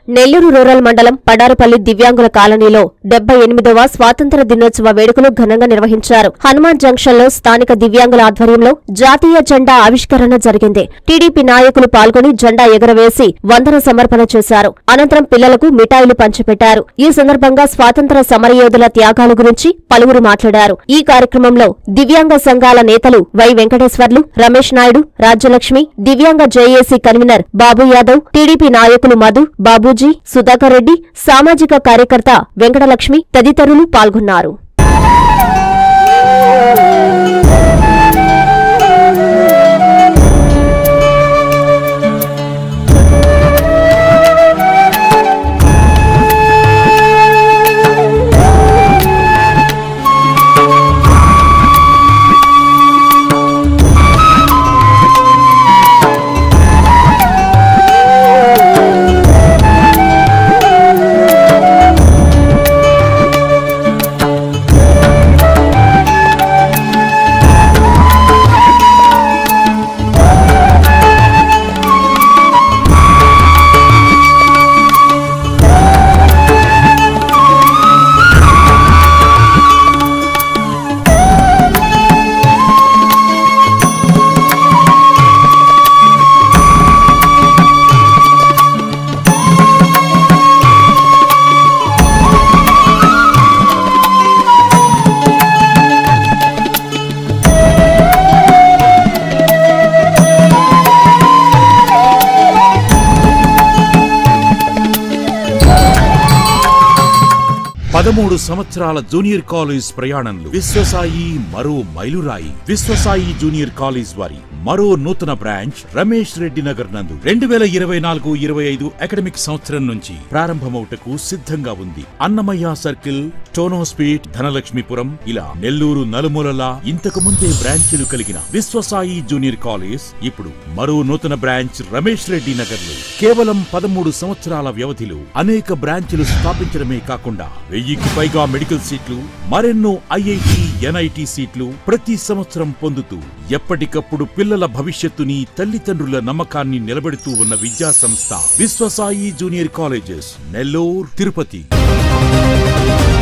Nellore rural మండలం పడారుపల్లి దివ్యాంగుల కాలనీలో డెబ్బై ఎనిమిదవ స్వాతంత్ర దినోత్సవ వేడుకలు ఘనంగా నిర్వహించారు హనుమాన్ జంక్షన్ లో స్థానిక దివ్యాంగుల ఆధ్వర్యంలో జాతీయ జెండా ఆవిష్కరణ జరిగింది టీడీపీ నాయకులు పాల్గొని జెండా ఎగరవేసి వందన సమర్పణ చేశారు అనంతరం పిల్లలకు మిఠాయిలు పంచిపెట్టారు ఈ సందర్భంగా స్వాతంత్ర సమరయోధుల త్యాగాల గురించి పలువురు మాట్లాడారు ఈ కార్యక్రమంలో దివ్యాంగ సంఘాల నేతలు వై వెంకటేశ్వర్లు రమేష్ నాయుడు రాజ్యలక్ష్మి దివ్యాంగ JAC convener Babu Yadav TDP నాయకులు మధు బాబూజీ సుధాకర్ రెడ్డి సామాజిక కార్యకర్త వెంకటలక్ష్మి తదితరులు పాల్గొన్నారు పదమూడు సంవత్సరాల జూనియర్ కాలేజ్ ప్రయాణంలో విశ్వసాయి మరో మైలురాయి విశ్వసాయి జూనియర్ కాలేజ్ వారి మరో నూతన బ్రాంచ్ రమేష్ రెడ్డి నగర్ నందు రెండు వేల ఇరవై నాలుగు ఇరవై ఐదు అకాడమిక్ సంవత్సరం నుంచి ప్రారంభమవుటకు సిద్ధంగా ఉంది అన్నమయ్య సర్కిల్ టోనోస్పీట్ ధనలక్ష్మీపురం ఇలా నెల్లూరు నలుమూలలా ఇంతకు ముందే బ్రాంచీలు కలిగిన విశ్వసాయి జూనియర్ కాలేజ్ ఇప్పుడు మరో నూతన బ్రాంచ్ రమేష్ రెడ్డి నగర్ లో కేవలం పదమూడు సంవత్సరాల వ్యవధిలో అనేక బ్రాంచ్లు స్థాపించడమే కాకుండా వెయ్యికి పైగా మెడికల్ సీట్లు మరెన్నో ఐఐటి ఎన్ఐటి సీట్లు ప్రతి సంవత్సరం పొందుతూ ఎప్పటికప్పుడు పిల్లల భవిష్యత్తుని తల్లిదండ్రుల నమ్మకాన్ని నిలబెడుతూ ఉన్న విద్యా సంస్థ విశ్వసాయి జూనియర్ కాలేజెస్ నెల్లూరు తిరుపతి